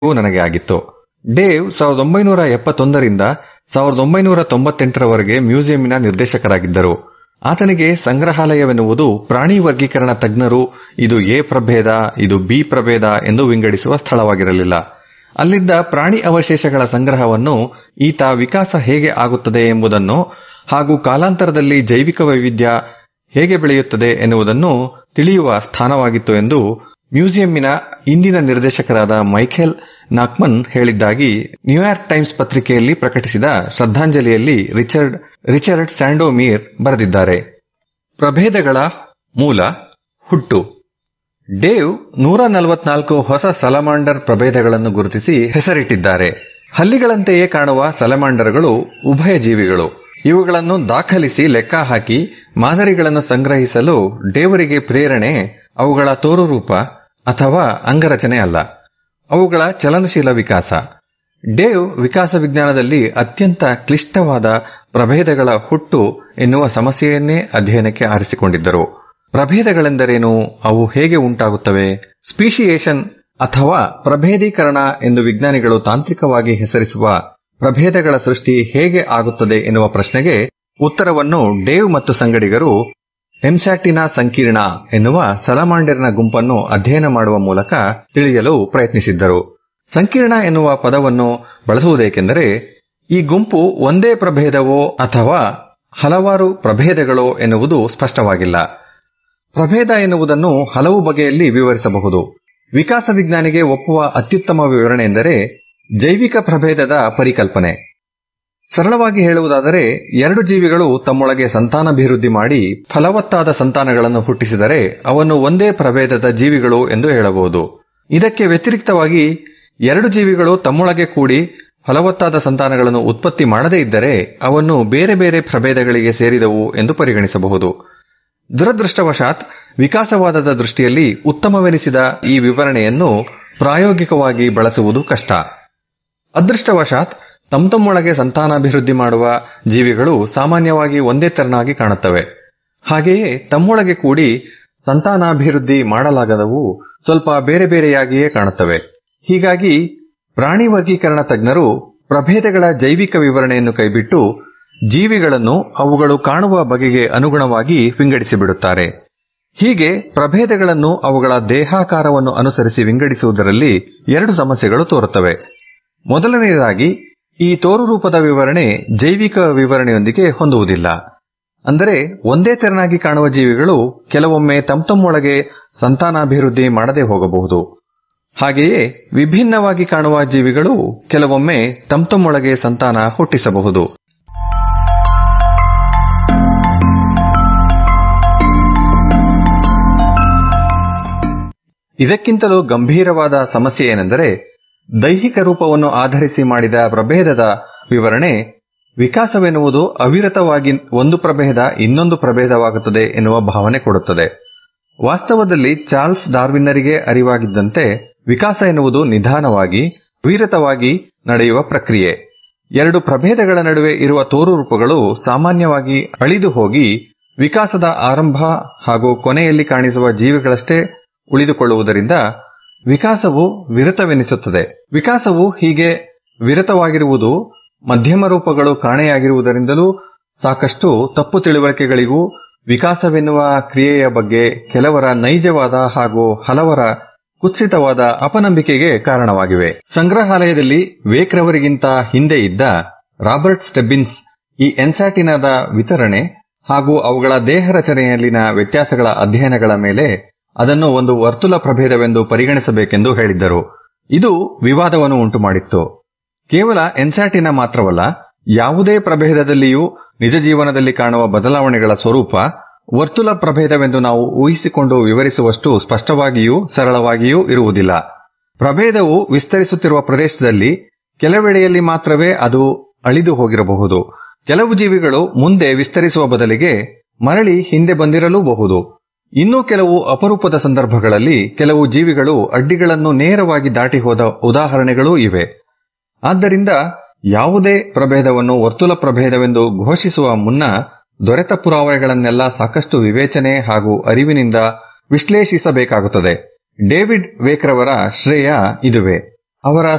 ನನಗೆ ಆಗಿತ್ತು ಡೇವ್ ಸಾವಿರದ ಒಂಬೈನೂರ ಎಪ್ಪತ್ತೊಂದರಿಂದ ಸಾವಿರದ ಒಂಬೈನೂರ ತೊಂಬತ್ತೆಂಟರವರೆಗೆ ಮ್ಯೂಸಿಯಂನ ನಿರ್ದೇಶಕರಾಗಿದ್ದರು ಆತನಿಗೆ ಸಂಗ್ರಹಾಲಯವೆನ್ನುವುದು ಪ್ರಾಣಿ ವರ್ಗೀಕರಣ ತಜ್ಞರು ಇದು ಎ ಪ್ರಭೇದ ಇದು ಬಿ ಪ್ರಭೇದ ಎಂದು ವಿಂಗಡಿಸುವ ಸ್ಥಳವಾಗಿರಲಿಲ್ಲ ಅಲ್ಲಿದ್ದ ಪ್ರಾಣಿ ಅವಶೇಷಗಳ ಸಂಗ್ರಹವನ್ನು ಈತ ವಿಕಾಸ ಹೇಗೆ ಆಗುತ್ತದೆ ಎಂಬುದನ್ನು ಹಾಗೂ ಕಾಲಾಂತರದಲ್ಲಿ ಜೈವಿಕ ವೈವಿಧ್ಯ ಹೇಗೆ ಬೆಳೆಯುತ್ತದೆ ಎನ್ನುವುದನ್ನು ತಿಳಿಯುವ ಸ್ಥಾನವಾಗಿತ್ತು ಎಂದು ಮ್ಯೂಸಿಯಂನ ಇಂದಿನ ನಿರ್ದೇಶಕರಾದ ಮೈಖೇಲ್ ನಾಕ್ಮನ್ ಹೇಳಿದ್ದಾಗಿ ನ್ಯೂಯಾರ್ಕ್ ಟೈಮ್ಸ್ ಪತ್ರಿಕೆಯಲ್ಲಿ ಪ್ರಕಟಿಸಿದ ಶ್ರದ್ಧಾಂಜಲಿಯಲ್ಲಿ ರಿಚರ್ಡ್ ರಿಚರ್ಡ್ ಸ್ಯಾಂಡೋಮೀರ್ ಬರೆದಿದ್ದಾರೆ ಪ್ರಭೇದಗಳ ಮೂಲ ಹುಟ್ಟು ಡೇವ್ ನೂರ ನಲವತ್ನಾಲ್ಕು ಹೊಸ ಸಲಮಾಂಡರ್ ಪ್ರಭೇದಗಳನ್ನು ಗುರುತಿಸಿ ಹೆಸರಿಟ್ಟಿದ್ದಾರೆ ಹಲ್ಲಿಗಳಂತೆಯೇ ಕಾಣುವ ಸಲಮಾಂಡರ್ಗಳು ಉಭಯ ಜೀವಿಗಳು ಇವುಗಳನ್ನು ದಾಖಲಿಸಿ ಲೆಕ್ಕ ಹಾಕಿ ಮಾದರಿಗಳನ್ನು ಸಂಗ್ರಹಿಸಲು ಡೇವರಿಗೆ ಪ್ರೇರಣೆ ಅವುಗಳ ತೋರುರೂಪ ಅಥವಾ ಅಂಗರಚನೆ ಅಲ್ಲ ಅವುಗಳ ಚಲನಶೀಲ ವಿಕಾಸ ಡೇವ್ ವಿಕಾಸ ವಿಜ್ಞಾನದಲ್ಲಿ ಅತ್ಯಂತ ಕ್ಲಿಷ್ಟವಾದ ಪ್ರಭೇದಗಳ ಹುಟ್ಟು ಎನ್ನುವ ಸಮಸ್ಯೆಯನ್ನೇ ಅಧ್ಯಯನಕ್ಕೆ ಆರಿಸಿಕೊಂಡಿದ್ದರು ಪ್ರಭೇದಗಳೆಂದರೇನು ಅವು ಹೇಗೆ ಉಂಟಾಗುತ್ತವೆ ಸ್ಪೀಶಿಯೇಷನ್ ಅಥವಾ ಪ್ರಭೇದೀಕರಣ ಎಂದು ವಿಜ್ಞಾನಿಗಳು ತಾಂತ್ರಿಕವಾಗಿ ಹೆಸರಿಸುವ ಪ್ರಭೇದಗಳ ಸೃಷ್ಟಿ ಹೇಗೆ ಆಗುತ್ತದೆ ಎನ್ನುವ ಪ್ರಶ್ನೆಗೆ ಉತ್ತರವನ್ನು ಡೇವ್ ಮತ್ತು ಸಂಗಡಿಗರು ಎಂಸ್ಯಾಟಿನಾ ಸಂಕೀರ್ಣ ಎನ್ನುವ ಸಲಾಮಾಂಡರ್ನ ಗುಂಪನ್ನು ಅಧ್ಯಯನ ಮಾಡುವ ಮೂಲಕ ತಿಳಿಯಲು ಪ್ರಯತ್ನಿಸಿದ್ದರು ಸಂಕೀರ್ಣ ಎನ್ನುವ ಪದವನ್ನು ಬಳಸುವುದೇಕೆಂದರೆ ಈ ಗುಂಪು ಒಂದೇ ಪ್ರಭೇದವೋ ಅಥವಾ ಹಲವಾರು ಪ್ರಭೇದಗಳೋ ಎನ್ನುವುದು ಸ್ಪಷ್ಟವಾಗಿಲ್ಲ ಪ್ರಭೇದ ಎನ್ನುವುದನ್ನು ಹಲವು ಬಗೆಯಲ್ಲಿ ವಿವರಿಸಬಹುದು ವಿಕಾಸ ವಿಜ್ಞಾನಿಗೆ ಒಪ್ಪುವ ಅತ್ಯುತ್ತಮ ವಿವರಣೆ ಎಂದರೆ ಜೈವಿಕ ಪ್ರಭೇದದ ಪರಿಕಲ್ಪನೆ ಸರಳವಾಗಿ ಹೇಳುವುದಾದರೆ ಎರಡು ಜೀವಿಗಳು ತಮ್ಮೊಳಗೆ ಸಂತಾನಾಭಿವೃದ್ಧಿ ಮಾಡಿ ಫಲವತ್ತಾದ ಸಂತಾನಗಳನ್ನು ಹುಟ್ಟಿಸಿದರೆ ಅವನ್ನು ಒಂದೇ ಪ್ರಭೇದದ ಜೀವಿಗಳು ಎಂದು ಹೇಳಬಹುದು ಇದಕ್ಕೆ ವ್ಯತಿರಿಕ್ತವಾಗಿ ಎರಡು ಜೀವಿಗಳು ತಮ್ಮೊಳಗೆ ಕೂಡಿ ಫಲವತ್ತಾದ ಸಂತಾನಗಳನ್ನು ಉತ್ಪತ್ತಿ ಮಾಡದೇ ಇದ್ದರೆ ಅವನ್ನು ಬೇರೆ ಬೇರೆ ಪ್ರಭೇದಗಳಿಗೆ ಸೇರಿದವು ಎಂದು ಪರಿಗಣಿಸಬಹುದು ದುರದೃಷ್ಟವಶಾತ್ ವಿಕಾಸವಾದದ ದೃಷ್ಟಿಯಲ್ಲಿ ಉತ್ತಮವೆನಿಸಿದ ಈ ವಿವರಣೆಯನ್ನು ಪ್ರಾಯೋಗಿಕವಾಗಿ ಬಳಸುವುದು ಕಷ್ಟ ಅದೃಷ್ಟವಶಾತ್ ತಮ್ಮೊಳಗೆ ಸಂತಾನಾಭಿವೃದ್ಧಿ ಮಾಡುವ ಜೀವಿಗಳು ಸಾಮಾನ್ಯವಾಗಿ ಒಂದೇ ತೆರನಾಗಿ ಕಾಣುತ್ತವೆ ಹಾಗೆಯೇ ತಮ್ಮೊಳಗೆ ಕೂಡಿ ಸಂತಾನಾಭಿವೃದ್ಧಿ ಮಾಡಲಾಗದವು ಸ್ವಲ್ಪ ಬೇರೆ ಬೇರೆಯಾಗಿಯೇ ಕಾಣುತ್ತವೆ ಹೀಗಾಗಿ ಪ್ರಾಣಿ ವರ್ಗೀಕರಣ ತಜ್ಞರು ಪ್ರಭೇದಗಳ ಜೈವಿಕ ವಿವರಣೆಯನ್ನು ಕೈಬಿಟ್ಟು ಜೀವಿಗಳನ್ನು ಅವುಗಳು ಕಾಣುವ ಬಗೆಗೆ ಅನುಗುಣವಾಗಿ ವಿಂಗಡಿಸಿಬಿಡುತ್ತಾರೆ ಹೀಗೆ ಪ್ರಭೇದಗಳನ್ನು ಅವುಗಳ ದೇಹಾಕಾರವನ್ನು ಅನುಸರಿಸಿ ವಿಂಗಡಿಸುವುದರಲ್ಲಿ ಎರಡು ಸಮಸ್ಯೆಗಳು ತೋರುತ್ತವೆ ಮೊದಲನೆಯದಾಗಿ ಈ ತೋರು ರೂಪದ ವಿವರಣೆ ಜೈವಿಕ ವಿವರಣೆಯೊಂದಿಗೆ ಹೊಂದುವುದಿಲ್ಲ ಅಂದರೆ ಒಂದೇ ತೆರನಾಗಿ ಕಾಣುವ ಜೀವಿಗಳು ಕೆಲವೊಮ್ಮೆ ತಮ್ಮೊಳಗೆ ಸಂತಾನಾಭಿವೃದ್ಧಿ ಮಾಡದೆ ಹೋಗಬಹುದು ಹಾಗೆಯೇ ವಿಭಿನ್ನವಾಗಿ ಕಾಣುವ ಜೀವಿಗಳು ಕೆಲವೊಮ್ಮೆ ತಮ್ಮೊಳಗೆ ಸಂತಾನ ಹುಟ್ಟಿಸಬಹುದು ಇದಕ್ಕಿಂತಲೂ ಗಂಭೀರವಾದ ಸಮಸ್ಯೆ ಏನೆಂದರೆ ದೈಹಿಕ ರೂಪವನ್ನು ಆಧರಿಸಿ ಮಾಡಿದ ಪ್ರಭೇದದ ವಿವರಣೆ ವಿಕಾಸವೆನ್ನುವುದು ಅವಿರತವಾಗಿ ಒಂದು ಪ್ರಭೇದ ಇನ್ನೊಂದು ಪ್ರಭೇದವಾಗುತ್ತದೆ ಎನ್ನುವ ಭಾವನೆ ಕೊಡುತ್ತದೆ ವಾಸ್ತವದಲ್ಲಿ ಚಾರ್ಲ್ಸ್ ಡಾರ್ವಿನ್ನರಿಗೆ ಅರಿವಾಗಿದ್ದಂತೆ ವಿಕಾಸ ಎನ್ನುವುದು ನಿಧಾನವಾಗಿ ಅವಿರತವಾಗಿ ನಡೆಯುವ ಪ್ರಕ್ರಿಯೆ ಎರಡು ಪ್ರಭೇದಗಳ ನಡುವೆ ಇರುವ ತೋರು ರೂಪಗಳು ಸಾಮಾನ್ಯವಾಗಿ ಅಳಿದು ಹೋಗಿ ವಿಕಾಸದ ಆರಂಭ ಹಾಗೂ ಕೊನೆಯಲ್ಲಿ ಕಾಣಿಸುವ ಜೀವಿಗಳಷ್ಟೇ ಉಳಿದುಕೊಳ್ಳುವುದರಿಂದ ವಿಕಾಸವು ವಿರತವೆನಿಸುತ್ತದೆ ವಿಕಾಸವು ಹೀಗೆ ವಿರತವಾಗಿರುವುದು ಮಧ್ಯಮ ರೂಪಗಳು ಕಾಣೆಯಾಗಿರುವುದರಿಂದಲೂ ಸಾಕಷ್ಟು ತಪ್ಪು ತಿಳುವಳಿಕೆಗಳಿಗೂ ವಿಕಾಸವೆನ್ನುವ ಕ್ರಿಯೆಯ ಬಗ್ಗೆ ಕೆಲವರ ನೈಜವಾದ ಹಾಗೂ ಹಲವರ ಕುತ್ಸಿತವಾದ ಅಪನಂಬಿಕೆಗೆ ಕಾರಣವಾಗಿವೆ ಸಂಗ್ರಹಾಲಯದಲ್ಲಿ ವೇಕ್ರವರಿಗಿಂತ ಹಿಂದೆ ಇದ್ದ ರಾಬರ್ಟ್ ಸ್ಟೆಬ್ಬಿನ್ಸ್ ಈ ಎನ್ಸಾಟಿನಾದ ವಿತರಣೆ ಹಾಗೂ ಅವುಗಳ ದೇಹ ರಚನೆಯಲ್ಲಿನ ವ್ಯತ್ಯಾಸಗಳ ಅಧ್ಯಯನಗಳ ಮೇಲೆ ಅದನ್ನು ಒಂದು ವರ್ತುಲ ಪ್ರಭೇದವೆಂದು ಪರಿಗಣಿಸಬೇಕೆಂದು ಹೇಳಿದ್ದರು ಇದು ವಿವಾದವನ್ನು ಉಂಟುಮಾಡಿತ್ತು ಕೇವಲ ಎನ್ಸಾಟಿನ ಮಾತ್ರವಲ್ಲ ಯಾವುದೇ ಪ್ರಭೇದದಲ್ಲಿಯೂ ನಿಜ ಜೀವನದಲ್ಲಿ ಕಾಣುವ ಬದಲಾವಣೆಗಳ ಸ್ವರೂಪ ವರ್ತುಲ ಪ್ರಭೇದವೆಂದು ನಾವು ಊಹಿಸಿಕೊಂಡು ವಿವರಿಸುವಷ್ಟು ಸ್ಪಷ್ಟವಾಗಿಯೂ ಸರಳವಾಗಿಯೂ ಇರುವುದಿಲ್ಲ ಪ್ರಭೇದವು ವಿಸ್ತರಿಸುತ್ತಿರುವ ಪ್ರದೇಶದಲ್ಲಿ ಕೆಲವೆಡೆಯಲ್ಲಿ ಮಾತ್ರವೇ ಅದು ಅಳಿದು ಹೋಗಿರಬಹುದು ಕೆಲವು ಜೀವಿಗಳು ಮುಂದೆ ವಿಸ್ತರಿಸುವ ಬದಲಿಗೆ ಮರಳಿ ಹಿಂದೆ ಬಂದಿರಲೂಬಹುದು ಇನ್ನೂ ಕೆಲವು ಅಪರೂಪದ ಸಂದರ್ಭಗಳಲ್ಲಿ ಕೆಲವು ಜೀವಿಗಳು ಅಡ್ಡಿಗಳನ್ನು ನೇರವಾಗಿ ದಾಟಿ ಹೋದ ಉದಾಹರಣೆಗಳೂ ಇವೆ ಆದ್ದರಿಂದ ಯಾವುದೇ ಪ್ರಭೇದವನ್ನು ವರ್ತುಲ ಪ್ರಭೇದವೆಂದು ಘೋಷಿಸುವ ಮುನ್ನ ದೊರೆತ ಪುರಾವೆಗಳನ್ನೆಲ್ಲ ಸಾಕಷ್ಟು ವಿವೇಚನೆ ಹಾಗೂ ಅರಿವಿನಿಂದ ವಿಶ್ಲೇಷಿಸಬೇಕಾಗುತ್ತದೆ ಡೇವಿಡ್ ವೇಕ್ರವರ ಶ್ರೇಯ ಇದುವೆ ಅವರ